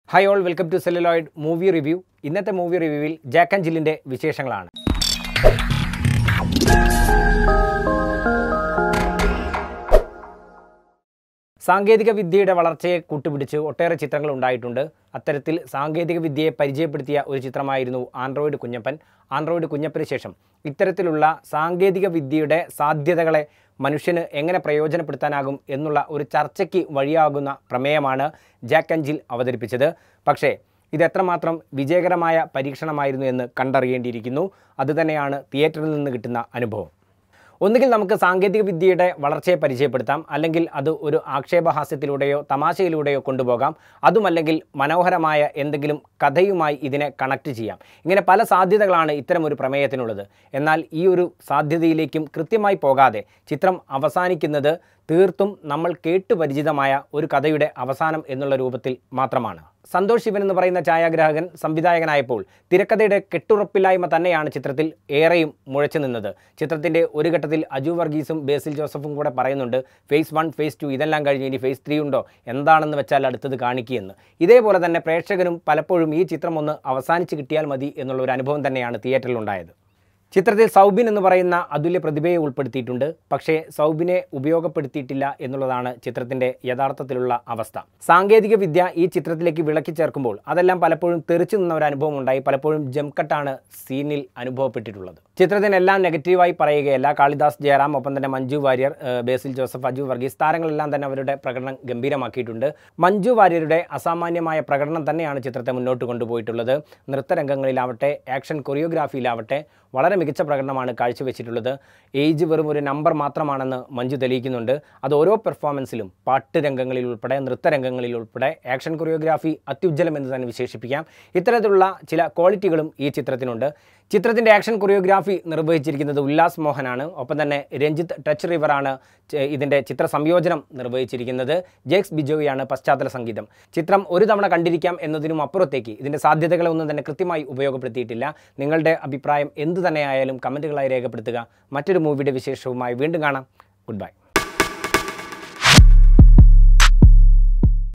hi all welcome to celluloid movie review ഇന്നത്തെ movie റിവ്യൂവിൽ Jack and ജില്ലിൻ്റെ വിശേഷങ്ങളാണ് സാങ്കേതിക വിദ്യയുടെ വളർച്ചയെ കൂട്ടുപിടിച്ച് ഒട്ടേറെ ചിത്രങ്ങൾ ഉണ്ടായിട്ടുണ്ട് അത്തരത്തിൽ സാങ്കേതിക വിദ്യയെ പരിചയപ്പെടുത്തിയ ഒരു ചിത്രമായിരുന്നു ആൻഡ്രോയിഡ് കുഞ്ഞപ്പൻ ആൻഡ്രോയിഡ് കുഞ്ഞപ്പന് ശേഷം ഇത്തരത്തിലുള്ള സാങ്കേതിക വിദ്യയുടെ സാധ്യതകളെ മനുഷ്യന് എങ്ങനെ പ്രയോജനപ്പെടുത്താനാകും എന്നുള്ള ഒരു ചർച്ചയ്ക്ക് വഴിയാകുന്ന പ്രമേയമാണ് ജാക്ക് ആൻഡ് ജിൽ അവതരിപ്പിച്ചത് പക്ഷേ ഇത് എത്രമാത്രം വിജയകരമായ പരീക്ഷണമായിരുന്നു എന്ന് കണ്ടറിയേണ്ടിയിരിക്കുന്നു അതുതന്നെയാണ് തിയേറ്ററിൽ നിന്ന് കിട്ടുന്ന അനുഭവം ഒന്നുകിൽ നമുക്ക് സാങ്കേതിക വിദ്യയുടെ വളർച്ചയെ പരിചയപ്പെടുത്താം അല്ലെങ്കിൽ അത് ഒരു ആക്ഷേപഹാസ്യത്തിലൂടെയോ തമാശയിലൂടെയോ കൊണ്ടുപോകാം അതുമല്ലെങ്കിൽ മനോഹരമായ എന്തെങ്കിലും കഥയുമായി ഇതിനെ കണക്ട് ചെയ്യാം ഇങ്ങനെ പല സാധ്യതകളാണ് ഇത്തരം ഒരു പ്രമേയത്തിനുള്ളത് എന്നാൽ ഈ ഒരു സാധ്യതയിലേക്കും കൃത്യമായി പോകാതെ ചിത്രം അവസാനിക്കുന്നത് തീർത്തും നമ്മൾ കേട്ടുപരിചിതമായ ഒരു കഥയുടെ അവസാനം എന്നുള്ള രൂപത്തിൽ മാത്രമാണ് സന്തോഷ് ശിവൻ എന്ന് പറയുന്ന ഛായാഗ്രാഹകൻ സംവിധായകനായപ്പോൾ തിരക്കഥയുടെ കെട്ടുറപ്പില്ലായ്മ തന്നെയാണ് ചിത്രത്തിൽ ഏറെയും മുഴച്ചു നിന്നത് ചിത്രത്തിൻ്റെ ഒരു ഘട്ടത്തിൽ അജു വർഗീസും ബേസിൽ ജോസഫും കൂടെ പറയുന്നുണ്ട് ഫേസ് വൺ ഫേസ് ടു ഇതെല്ലാം കഴിഞ്ഞ് ഇനി ഫേസ് ത്രീ ഉണ്ടോ എന്താണെന്ന് വെച്ചാൽ അടുത്തത് കാണിക്കുകയെന്ന് ഇതേപോലെ തന്നെ പ്രേക്ഷകരും പലപ്പോഴും ഈ ചിത്രം ഒന്ന് അവസാനിച്ച് കിട്ടിയാൽ മതി എന്നുള്ള ഒരു അനുഭവം തന്നെയാണ് തിയേറ്ററിൽ ഉണ്ടായത് ചിത്രത്തിൽ സൗബിൻ എന്ന് പറയുന്ന അതുല്യ പ്രതിഭയെ ഉൾപ്പെടുത്തിയിട്ടുണ്ട് പക്ഷേ സൗബിനെ ഉപയോഗപ്പെടുത്തിയിട്ടില്ല എന്നുള്ളതാണ് ചിത്രത്തിൻ്റെ യഥാർത്ഥത്തിലുള്ള അവസ്ഥ സാങ്കേതിക വിദ്യ ഈ ചിത്രത്തിലേക്ക് വിളക്കി ചേർക്കുമ്പോൾ അതെല്ലാം പലപ്പോഴും തെറിച്ചു നിന്ന ഒരു അനുഭവം ഉണ്ടായി പലപ്പോഴും ജംകട്ടാണ് സീനിൽ അനുഭവപ്പെട്ടിട്ടുള്ളത് ചിത്രത്തിനെല്ലാം നെഗറ്റീവായി പറയുകയല്ല കാളിദാസ് ജയറാം ഒപ്പം തന്നെ മഞ്ജു വാര്യർ ഏഹ് ബേസിൽ ജോസഫ് അജു വർഗീസ് താരങ്ങളെല്ലാം തന്നെ അവരുടെ പ്രകടനം ഗംഭീരമാക്കിയിട്ടുണ്ട് മഞ്ജു വാര്യരുടെ അസാമാന്യമായ പ്രകടനം തന്നെയാണ് ചിത്രത്തെ മുന്നോട്ട് കൊണ്ടുപോയിട്ടുള്ളത് നൃത്തരംഗങ്ങളിലാവട്ടെ ആക്ഷൻ കൊറിയോഗ്രാഫിയിലാവട്ടെ വളരെ മികച്ച പ്രകടനമാണ് കാഴ്ചവെച്ചിട്ടുള്ളത് ഏജ് വെറും ഒരു നമ്പർ മാത്രമാണെന്ന് മഞ്ജു തെളിയിക്കുന്നുണ്ട് അത് ഓരോ പെർഫോമൻസിലും പാട്ട് രംഗങ്ങളിൽ ഉൾപ്പെടെ നൃത്തരംഗങ്ങളിൽ ഉൾപ്പെടെ ആക്ഷൻ കൊറിയോഗ്രാഫി അത്യുജ്വലം എന്ന് തന്നെ വിശേഷിപ്പിക്കാം ഇത്തരത്തിലുള്ള ചില ക്വാളിറ്റികളും ഈ ചിത്രത്തിനുണ്ട് ചിത്രത്തിൻ്റെ ആക്ഷൻ കൊറിയോഗ്രാഫി നിർവഹിച്ചിരിക്കുന്നത് ഉല്ലാസ് മോഹനാണ് ഒപ്പം തന്നെ രഞ്ജിത്ത് ടച്ച് റിവറാണ് ച- ഇതിൻ്റെ ചിത്ര സംയോജനം നിർവഹിച്ചിരിക്കുന്നത് ജേക്സ് ബിജോയിയാണ് പശ്ചാത്തല സംഗീതം ചിത്രം ഒരു തവണ കണ്ടിരിക്കാം എന്നതിനും അപ്പുറത്തേക്ക് ഇതിൻ്റെ സാധ്യതകളൊന്നും തന്നെ കൃത്യമായി ഉപയോഗപ്പെടുത്തിയിട്ടില്ല നിങ്ങളുടെ അഭിപ്രായം എന്തു തന്നെയായാലും കമൻറ്റുകളായി രേഖപ്പെടുത്തുക മറ്റൊരു മൂവിയുടെ വിശേഷവുമായി വീണ്ടും കാണാം ഗുഡ് ബൈ